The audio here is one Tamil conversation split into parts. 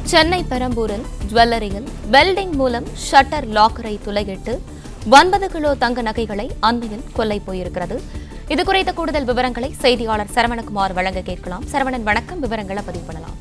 சென்னை பெரம்பூரில் ஜுவல்லரியில் வெல்டிங் மூலம் ஷட்டர் லாக்கரை துளையிட்டு ஒன்பது கிலோ தங்க நகைகளை அண்மையில் கொள்ளை போயிருக்கிறது இது குறித்த கூடுதல் விவரங்களை செய்தியாளர் சரவணகுமார் வழங்க கேட்கலாம் சரவணன் வணக்கம் விவரங்களை பதிவு பண்ணலாம்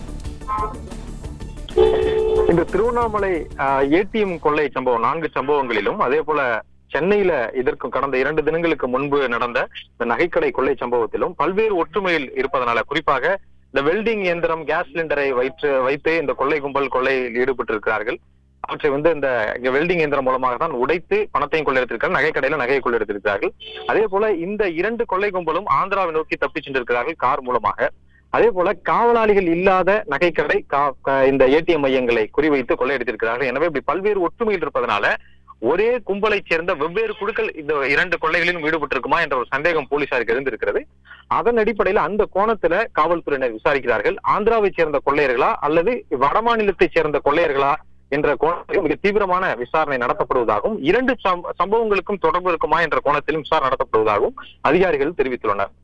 இந்த திருவண்ணாமலை ஏடிஎம் கொள்ளை சம்பவம் நான்கு சம்பவங்களிலும் அதே போல சென்னையில இதற்கு கடந்த இரண்டு தினங்களுக்கு முன்பு நடந்த இந்த நகைக்கடை கொள்ளை சம்பவத்திலும் பல்வேறு ஒற்றுமையில் இருப்பதனால குறிப்பாக இந்த வெல்டிங் இயந்திரம் கேஸ் சிலிண்டரை வைத்து வைத்து இந்த கொள்ளை கும்பல் கொள்ளையில் ஈடுபட்டு இருக்கிறார்கள் அவற்றை வந்து இந்த இங்க வெல்டிங் இயந்திரம் மூலமாக தான் உடைத்து பணத்தையும் கொள்ளையடித்திருக்கிறார்கள் நகைக்கடையில நகையை கொள்ளையடித்திருக்கிறார்கள் அதே போல இந்த இரண்டு கொள்ளை கும்பலும் ஆந்திராவை நோக்கி தப்பி சென்றிருக்கிறார்கள் கார் மூலமாக அதே போல காவலாளிகள் இல்லாத நகைக்கடை கா- க- இந்த ஏடிஎம் மையங்களை குறிவைத்து கொள்ளையடித்திருக்கிறார்கள் எனவே இப்படி பல்வேறு ஒற்றுமையில் இருப்பதனால ஒரே கும்பலைச் சேர்ந்த வெவ்வேறு குழுக்கள் இந்த இரண்டு கொள்ளைகளிலும் ஈடுபட்டிருக்குமா என்ற ஒரு சந்தேகம் போலீசாருக்கு இருந்திருக்கிறது அதன் அடிப்படையில் அந்த கோணத்துல காவல்துறையினர் விசாரிக்கிறார்கள் ஆந்திராவைச் சேர்ந்த கொள்ளையர்களா அல்லது வடமாநிலத்தைச் சேர்ந்த கொள்ளையர்களா என்ற கோணத்தில் மிக தீவிரமான விசாரணை நடத்தப்படுவதாகவும் இரண்டு சம்- சம்பவங்களுக்கும் தொடர்பு இருக்குமா என்ற கோணத்திலும் விசாரணை நடத்தப்படுவதாகவும் அதிகாரிகள் தெரிவித்துள்ளனர்